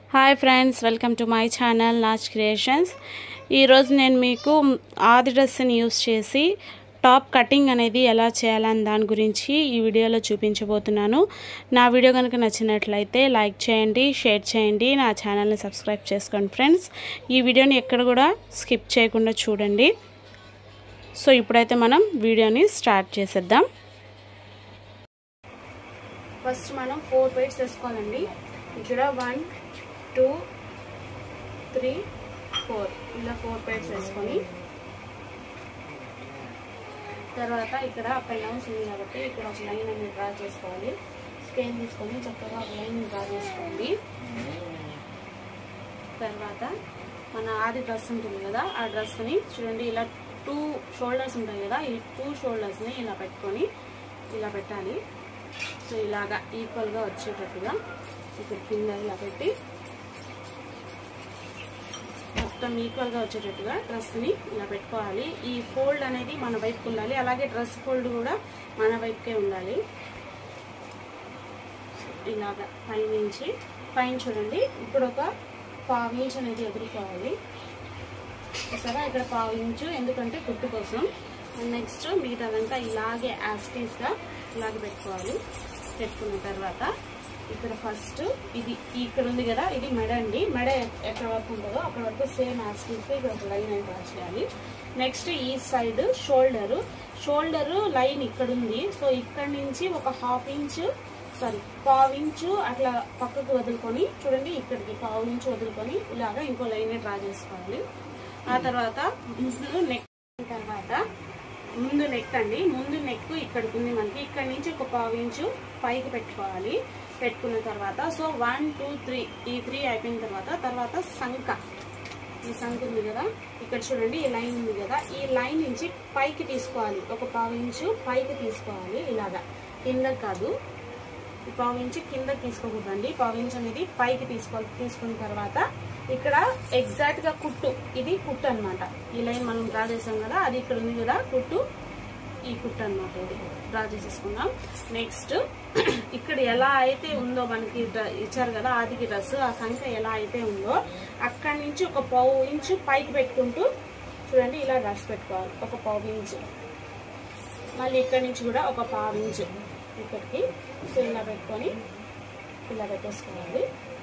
hi friends welcome to my channel Naach creations ఈరోజు నేను మీకు ఆది డ్రెస్ని యూస్ చేసి టాప్ కటింగ్ అనేది ఎలా చేయాలని దాని గురించి ఈ వీడియోలో చూపించబోతున్నాను నా వీడియో కనుక నచ్చినట్లయితే లైక్ చేయండి షేర్ చేయండి నా ఛానల్ని సబ్స్క్రైబ్ చేసుకోండి ఫ్రెండ్స్ ఈ వీడియోని ఎక్కడ కూడా స్కిప్ చేయకుండా చూడండి సో ఇప్పుడైతే మనం వీడియోని స్టార్ట్ చేసేద్దాం ఫస్ట్ మనం ఫోర్ ప్లేట్స్ వేసుకోవాలండి ఇక్కడ వన్ టూ త్రీ ఫోర్ ఇలా ఫోర్ ప్లేట్స్ వేసుకొని తర్వాత ఇక్కడ అప్ అండ్ డౌన్స్ ఉంది కాబట్టి ఇక్కడ ఒక లైన్ అనేది డ్రా చేసుకోవాలి స్కేల్ తీసుకొని చక్కగా ఒక లైన్ డ్రా చేసుకోండి తర్వాత మన ఆది డ్రెస్ ఉంటుంది కదా ఆ డ్రెస్ని చూడండి ఇలా టూ షోల్డర్స్ ఉంటాయి కదా ఈ టూ షోల్డర్స్ని ఇలా పెట్టుకొని ఇలా పెట్టాలి సో ఇలాగా ఈక్వల్గా వచ్చేటట్టుగా ఇక్కడ కింద ఇలా పెట్టి మొత్తం ఈక్వల్గా వచ్చేటట్టుగా డ్రెస్ని ఇలా పెట్టుకోవాలి ఈ ఫోల్డ్ అనేది మన వైపుకి ఉండాలి అలాగే డ్రెస్ ఫోల్డ్ కూడా మన వైపుకే ఉండాలి ఇలాగా పైనుంచి పైన చూడండి ఇప్పుడు ఒక పావు ఇంచ్ అనేది ఎదుర్కోవాలి సరే ఇక్కడ పావు ఇంచు ఎందుకంటే కుట్టు కోసం నెక్స్ట్ మిగతాదంతా ఇలాగే యాస్టీస్గా ఇలాగే పెట్టుకోవాలి పెట్టుకున్న తర్వాత ఇక్కడ ఫస్ట్ ఇది ఇక్కడ ఉంది కదా ఇది మెడ అండి మెడ ఎక్కడ వరకు ఉంటుందో అక్కడ వరకు సేమ్ యాస్టీస్గా ఇక్కడ ఒక లైన్ అని డ్రా చేయాలి నెక్స్ట్ ఈ సైడ్ షోల్డర్ షోల్డర్ లైన్ ఇక్కడ ఉంది సో ఇక్కడ నుంచి ఒక హాఫ్ ఇంచ్ సారీ పావు ఇంచు అట్లా పక్కకు వదులుకొని చూడండి ఇక్కడికి పావు ఇంచు వదులుకొని ఇలాగా ఇంకో లైన్ డ్రా చేసుకోవాలి ఆ తర్వాత ముందు నెక్ తర్వాత ముందు నెక్ అండి ముందు నెక్ ఇక్కడికి ఉంది మనకి ఇక్కడ నుంచి ఒక పావు ఇంచు పైకి పెట్టుకోవాలి పెట్టుకున్న తర్వాత సో వన్ టూ త్రీ ఈ త్రీ అయిపోయిన తర్వాత తర్వాత సంక ఈ సంక ఉంది కదా ఇక్కడ చూడండి ఈ లైన్ ఉంది కదా ఈ లైన్ నుంచి పైకి తీసుకోవాలి ఒక పావు ఇంచు పైకి తీసుకోవాలి ఇలాగా కింద కాదు ఈ పావు ఇంచు కింద తీసుకోకూడదండి పావు ఇంచు అనేది పైకి తీసుకోవాలి తీసుకున్న తర్వాత ఇక్కడ ఎగ్జాక్ట్ గా కుట్టు ఇది కుట్టు అనమాట ఈ లైన్ మనం డ్రా చేసాం కదా అది ఇక్కడ ఉంది కదా కుట్టు ఈ కుట్టు అనమాట ఇది డ్రా చేసేసుకున్నాం నెక్స్ట్ ఇక్కడ ఎలా అయితే ఉందో మనకి ఇచ్చారు కదా ఆదికి డ్రెస్ ఆ సంఖ్య ఎలా అయితే ఉందో అక్కడి నుంచి ఒక పావు ఇంచు పైకి పెట్టుకుంటూ చూడండి ఇలా డ్రెస్ పెట్టుకోవాలి ఒక పావు ఇంచు మళ్ళీ ఇక్కడ నుంచి కూడా ఒక పావు ఇంచు ఇక్కడికి సో ఇలా పెట్టుకొని ఇలా పెట్టేసుకోవాలి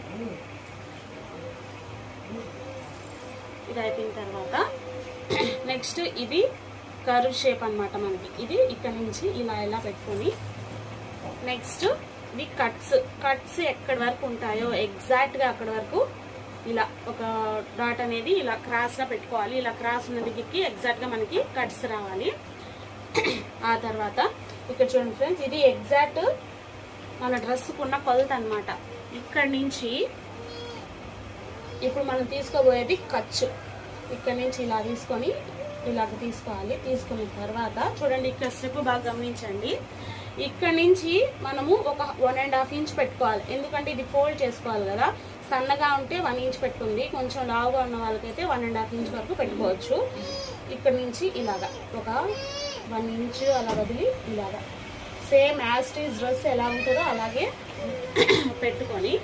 ఇది అయిపోయిన తర్వాత నెక్స్ట్ ఇది కర్వ్ షేప్ అనమాట మనకి ఇది ఇక్కడ నుంచి ఇలా ఇలా పెట్టుకొని నెక్స్ట్ ఇది కట్స్ కట్స్ ఎక్కడి వరకు ఉంటాయో ఎగ్జాక్ట్గా అక్కడి వరకు ఇలా ఒక డాట్ అనేది ఇలా క్రాస్గా పెట్టుకోవాలి ఇలా క్రాస్ ఉన్న దగ్గరికి ఎగ్జాక్ట్గా మనకి కట్స్ రావాలి ఆ తర్వాత ఇక్కడ చూడండి ఫ్రెండ్స్ ఇది ఎగ్జాక్ట్ మన డ్రెస్కున్న కొలత అనమాట ఇక్కడ నుంచి ఇప్పుడు మనం తీసుకోబోయేది ఖర్చు ఇక్కడ నుంచి ఇలా తీసుకొని ఇలాగ తీసుకోవాలి తీసుకున్న తర్వాత చూడండి ఇక్కడ స్టెప్ బాగా గమనించండి ఇక్కడ నుంచి మనము ఒక వన్ అండ్ హాఫ్ ఇంచ్ పెట్టుకోవాలి ఎందుకంటే ఇది ఫోల్డ్ చేసుకోవాలి కదా సన్నగా ఉంటే వన్ ఇంచ్ పెట్టుకుంది కొంచెం లావుగా ఉన్న వాళ్ళకైతే వన్ అండ్ హాఫ్ ఇంచ్ వరకు పెట్టుకోవచ్చు ఇక్కడ నుంచి ఇలాగా ఒక వన్ ఇంచ్ అలా వదిలి ఇలాగా సేమ్ యాస్టీస్ డ్రెస్ ఎలా ఉంటుందో అలాగే పెట్టుకొని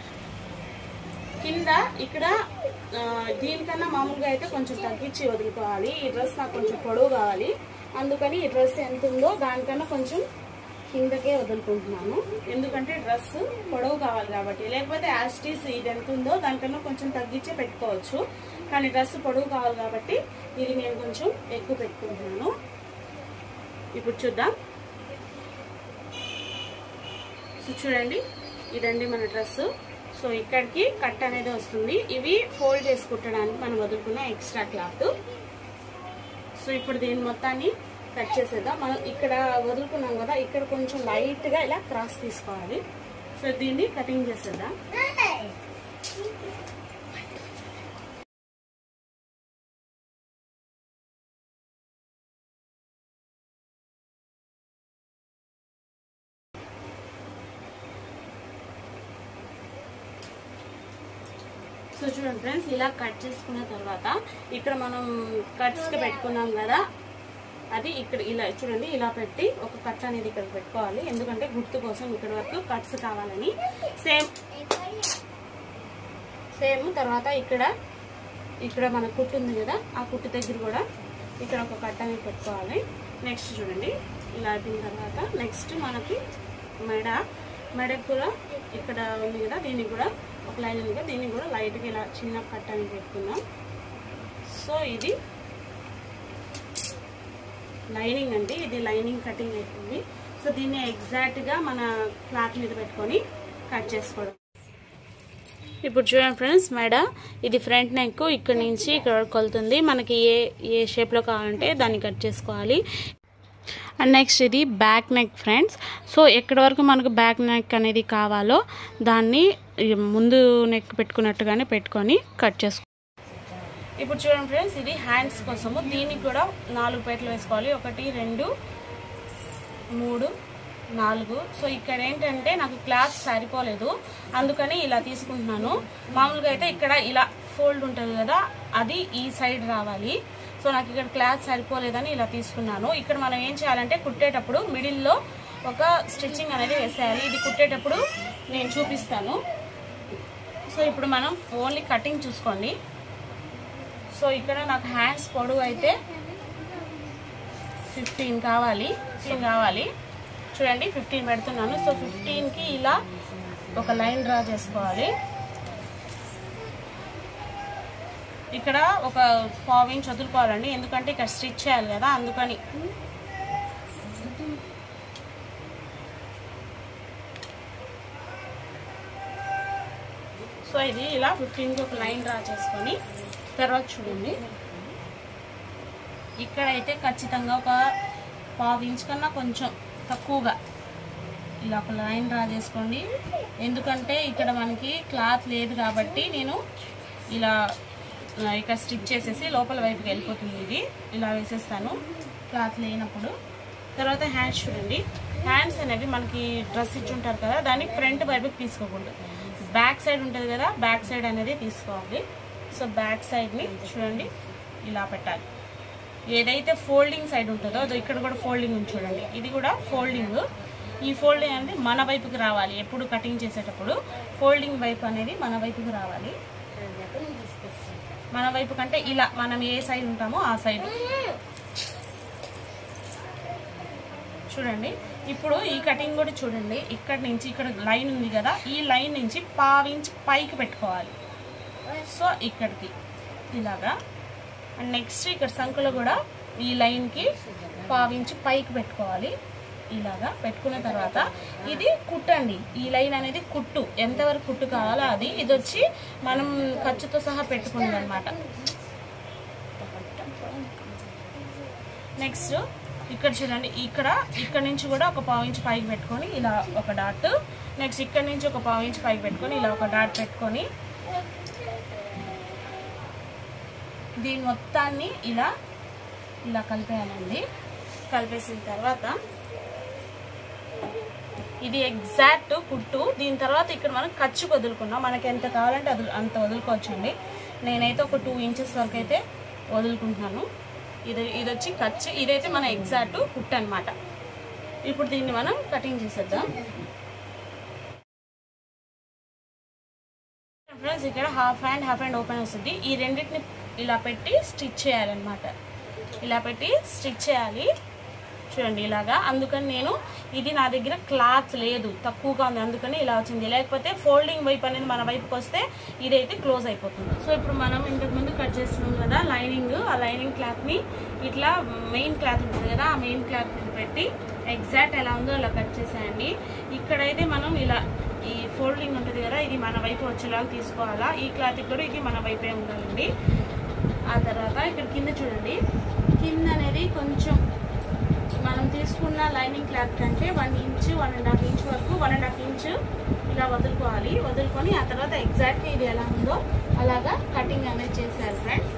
కింద ఇక్కడ దీనికన్నా మామూలుగా అయితే కొంచెం తగ్గించి వదులుకోవాలి ఈ డ్రెస్ నాకు కొంచెం పొడవు కావాలి అందుకని ఈ డ్రెస్ ఎంత ఉందో దానికన్నా కొంచెం కిందకే వదులుకుంటున్నాను ఎందుకంటే డ్రెస్ పొడవు కావాలి కాబట్టి లేకపోతే యాస్టీస్ ఇది ఎంత ఉందో దానికన్నా కొంచెం తగ్గించే పెట్టుకోవచ్చు కానీ డ్రెస్ పొడవు కావాలి కాబట్టి ఇది నేను కొంచెం ఎక్కువ పెట్టుకుంటున్నాను ఇప్పుడు చూద్దాం సో చూడండి ఇదండి మన డ్రెస్ సో ఇక్కడికి కట్ అనేది వస్తుంది ఇవి ఫోల్డ్ చేసి కుట్టడానికి మనం వదులుకున్న ఎక్స్ట్రా క్లాత్ సో ఇప్పుడు దీని మొత్తాన్ని కట్ చేసేద్దాం మనం ఇక్కడ వదులుకున్నాం కదా ఇక్కడ కొంచెం లైట్గా ఇలా క్రాస్ తీసుకోవాలి సో దీన్ని కటింగ్ చేసేద్దాం సో చూడండి ఫ్రెండ్స్ ఇలా కట్ చేసుకున్న తర్వాత ఇక్కడ మనం కట్స్కి పెట్టుకున్నాం కదా అది ఇక్కడ ఇలా చూడండి ఇలా పెట్టి ఒక కట్ అనేది ఇక్కడ పెట్టుకోవాలి ఎందుకంటే గుర్తు కోసం ఇక్కడ వరకు కట్స్ కావాలని సేమ్ సేమ్ తర్వాత ఇక్కడ ఇక్కడ మన కుట్టు ఉంది కదా ఆ కుట్టు దగ్గర కూడా ఇక్కడ ఒక కట్ట అనేది పెట్టుకోవాలి నెక్స్ట్ చూడండి ఇలా అయిపోయిన తర్వాత నెక్స్ట్ మనకి మెడ మెడకు కూడా ఇక్కడ ఉంది కదా దీనికి కూడా ఒక లైన్ ఉంది కదా దీనికి కూడా లైట్గా ఇలా చిన్న కట్ట అనేది పెట్టుకుందాం సో ఇది లైనింగ్ అండి ఇది లైనింగ్ కటింగ్ అవుతుంది సో దీన్ని ఎగ్జాక్ట్గా మన క్లాత్ మీద పెట్టుకొని కట్ చేసుకోవడం ఇప్పుడు చూడండి ఫ్రెండ్స్ మెడ ఇది ఫ్రంట్ నెక్ ఇక్కడ నుంచి ఇక్కడ వరకు కొలుతుంది మనకి ఏ ఏ షేప్లో కావాలంటే దాన్ని కట్ చేసుకోవాలి అండ్ నెక్స్ట్ ఇది బ్యాక్ నెక్ ఫ్రెండ్స్ సో ఎక్కడి వరకు మనకు బ్యాక్ నెక్ అనేది కావాలో దాన్ని ఈ ముందు నెక్ పెట్టుకున్నట్టుగానే పెట్టుకొని కట్ చేసుకో ఇప్పుడు చూడండి ఫ్రెండ్స్ ఇది హ్యాండ్స్ కోసము దీనికి కూడా నాలుగు పేట్లు వేసుకోవాలి ఒకటి రెండు మూడు నాలుగు సో ఇక్కడ ఏంటంటే నాకు క్లాత్ సరిపోలేదు అందుకని ఇలా తీసుకుంటున్నాను మామూలుగా అయితే ఇక్కడ ఇలా ఫోల్డ్ ఉంటుంది కదా అది ఈ సైడ్ రావాలి సో నాకు ఇక్కడ క్లాత్ సరిపోలేదని ఇలా తీసుకున్నాను ఇక్కడ మనం ఏం చేయాలంటే కుట్టేటప్పుడు మిడిల్లో ఒక స్టిచ్చింగ్ అనేది వేసేయాలి ఇది కుట్టేటప్పుడు నేను చూపిస్తాను సో ఇప్పుడు మనం ఓన్లీ కటింగ్ చూసుకోండి సో ఇక్కడ నాకు హ్యాండ్స్ పొడవు అయితే ఫిఫ్టీన్ కావాలి ఫిఫ్టీన్ కావాలి చూడండి ఫిఫ్టీన్ పెడుతున్నాను సో ఫిఫ్టీన్కి ఇలా ఒక లైన్ డ్రా చేసుకోవాలి ఇక్కడ ఒక పావు ఇంచ్ వదులుకోవాలండి ఎందుకంటే ఇక్కడ స్టిచ్ చేయాలి కదా అందుకని సో ఇది ఇలా ఫిఫ్టీన్కి ఒక లైన్ డ్రా చేసుకొని తర్వాత చూడండి ఇక్కడైతే ఖచ్చితంగా ఒక పావు ఇంచ్ కన్నా కొంచెం తక్కువగా ఇలా ఒక లైన్ డ్రా చేసుకోండి ఎందుకంటే ఇక్కడ మనకి క్లాత్ లేదు కాబట్టి నేను ఇలా ఆ, ఇక్కడ స్టిచ్ చేసేసి లోపల వైపుకి వెళ్ళిపోతుంది ఇది ఇలా వేసేస్తాను క్లాత్ లేనప్పుడు తర్వాత హ్యాండ్స్ చూడండి హ్యాండ్స్ అనేవి మనకి డ్రెస్ ఇచ్చి ఉంటారు కదా దాన్ని ఫ్రంట్ వైపుకి తీసుకోకూడదు బ్యాక్ సైడ్ ఉంటుంది కదా బ్యాక్ సైడ్ అనేది తీసుకోవాలి సో బ్యాక్ సైడ్ని చూడండి ఇలా పెట్టాలి ఏదైతే ఫోల్డింగ్ సైడ్ ఉంటుందో అదో ఇక్కడ కూడా ఫోల్డింగ్ ఉంది చూడండి ఇది కూడా ఫోల్డింగ్ ఈ ఫోల్డింగ్ అనేది మన వైపుకి రావాలి ఎప్పుడు కటింగ్ చేసేటప్పుడు ఫోల్డింగ్ వైపు అనేది మన వైపుకి రావాలి మన వైపు కంటే ఇలా మనం ఏ సైడ్ ఉంటామో ఆ సైడ్ చూడండి ఇప్పుడు ఈ కటింగ్ కూడా చూడండి ఇక్కడ నుంచి ఇక్కడ లైన్ ఉంది కదా ఈ లైన్ నుంచి పావించి పైకి పెట్టుకోవాలి సో ఇక్కడికి ఇలాగా అండ్ నెక్స్ట్ ఇక్కడ సంఖలో కూడా ఈ లైన్కి పావించి పైకి పెట్టుకోవాలి ఇలాగా పెట్టుకున్న తర్వాత ఇది కుట్టండి ఈ లైన్ అనేది కుట్టు ఎంతవరకు కుట్టు కావాలో అది ఇది వచ్చి మనం ఖర్చుతో సహా పెట్టుకున్నది అనమాట నెక్స్ట్ ఇక్కడ చూడండి ఇక్కడ ఇక్కడ నుంచి కూడా ఒక పావు ఇంచ్ పైకి పెట్టుకొని ఇలా ఒక డాట్ నెక్స్ట్ ఇక్కడ నుంచి ఒక పావు ఇంచ్ పైకి పెట్టుకొని ఇలా ఒక డాట్ పెట్టుకొని దీని మొత్తాన్ని ఇలా ఇలా కలిపేయాలండి కలిపేసిన తర్వాత ఇది ఎగ్జాక్ట్ కుట్టు దీని తర్వాత ఇక్కడ మనం ఖర్చు వదులుకున్నాం మనకి ఎంత కావాలంటే అది అంత వదులుకోవచ్చండి నేనైతే ఒక టూ ఇంచెస్ వరకు అయితే వదులుకుంటున్నాను ఇది ఇది వచ్చి ఖర్చు ఇదైతే మన ఎగ్జాక్ట్ కుట్టు అనమాట ఇప్పుడు దీన్ని మనం కటింగ్ చేసేద్దాం ఫ్రెండ్స్ ఇక్కడ half hand half hand open వస్తుంది ఈ రెండింటిని ఇలా పెట్టి స్టిచ్ చేయాలన్నమాట ఇలా పెట్టి స్టిచ్ చేయాలి చూడండి ఇలాగా అందుకని నేను ఇది నా దగ్గర క్లాత్ లేదు తక్కువగా ఉంది అందుకని ఇలా వచ్చింది లేకపోతే ఫోల్డింగ్ వైపు అనేది మన వైపుకి వస్తే ఇదైతే క్లోజ్ అయిపోతుంది సో ఇప్పుడు మనం ఇంతకు ముందు కట్ చేస్తున్నాం కదా లైనింగ్ ఆ లైనింగ్ క్లాత్ని ఇట్లా మెయిన్ క్లాత్ ఉంటుంది కదా ఆ మెయిన్ క్లాత్ మీద పెట్టి ఎగ్జాక్ట్ ఎలా ఉందో అలా కట్ చేసేయండి ఇక్కడైతే మనం ఇలా ఈ ఫోల్డింగ్ ఉంటుంది కదా ఇది మన వైపు వచ్చేలాగా తీసుకోవాలా ఈ క్లాత్ కూడా ఇది మన వైపే ఉండాలండి ఆ తర్వాత ఇక్కడ కింద చూడండి కింద అనేది కొంచెం మనం తీసుకున్న లైనింగ్ క్లాత్ కంటే one inch one and half inch వరకు వన్ అండ్ హాఫ్ ఇంచ్ ఇలా వదులుకోవాలి వదులుకొని ఆ తర్వాత ఎగ్జాక్ట్గా ఇది ఎలా ఉందో అలాగా కటింగ్ అనేది చేశారు ఫ్రెండ్స్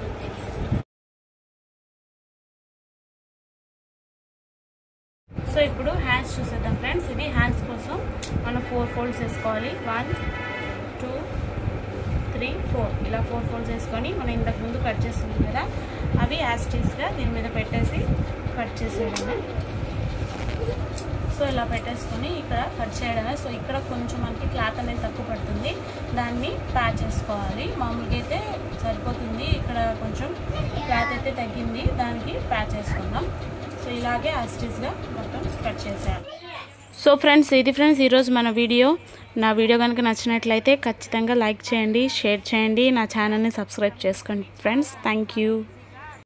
సో ఇప్పుడు హ్యాండ్స్ చూసేద్దాం ఫ్రెండ్స్ ఇది హ్యాండ్స్ కోసం మనం ఫోర్ ఫోల్డ్స్ వేసుకోవాలి వన్ టూ త్రీ ఫోర్ ఇలా ఫోర్ ఫోల్డ్స్ వేసుకొని మనం ఇంతకు ముందు కట్ చేస్తున్నాం కదా అవి యాస్టీస్గా దీని మీద పెట్టేసి కట్ చేసేయడమే సో ఇలా పెట్టేసుకొని ఇక్కడ కట్ చేయడమే సో ఇక్కడ కొంచెం మనకి క్లాత్ అనేది తక్కువ పడుతుంది దాన్ని ప్యాచ్ చేసుకోవాలి మామూలుగా అయితే సరిపోతుంది ఇక్కడ కొంచెం క్లాత్ అయితే తగ్గింది దానికి ప్యాచ్ చేసుకుందాం సో ఇలాగే యాస్టీస్గా మొత్తం కట్ చేసేయాలి సో ఫ్రెండ్స్ ఇది ఫ్రెండ్స్ ఈరోజు మన వీడియో నా వీడియో కనుక నచ్చినట్లయితే ఖచ్చితంగా లైక్ చేయండి షేర్ చేయండి నా ఛానల్ని సబ్స్క్రైబ్ చేసుకోండి ఫ్రెండ్స్ థ్యాంక్ యూ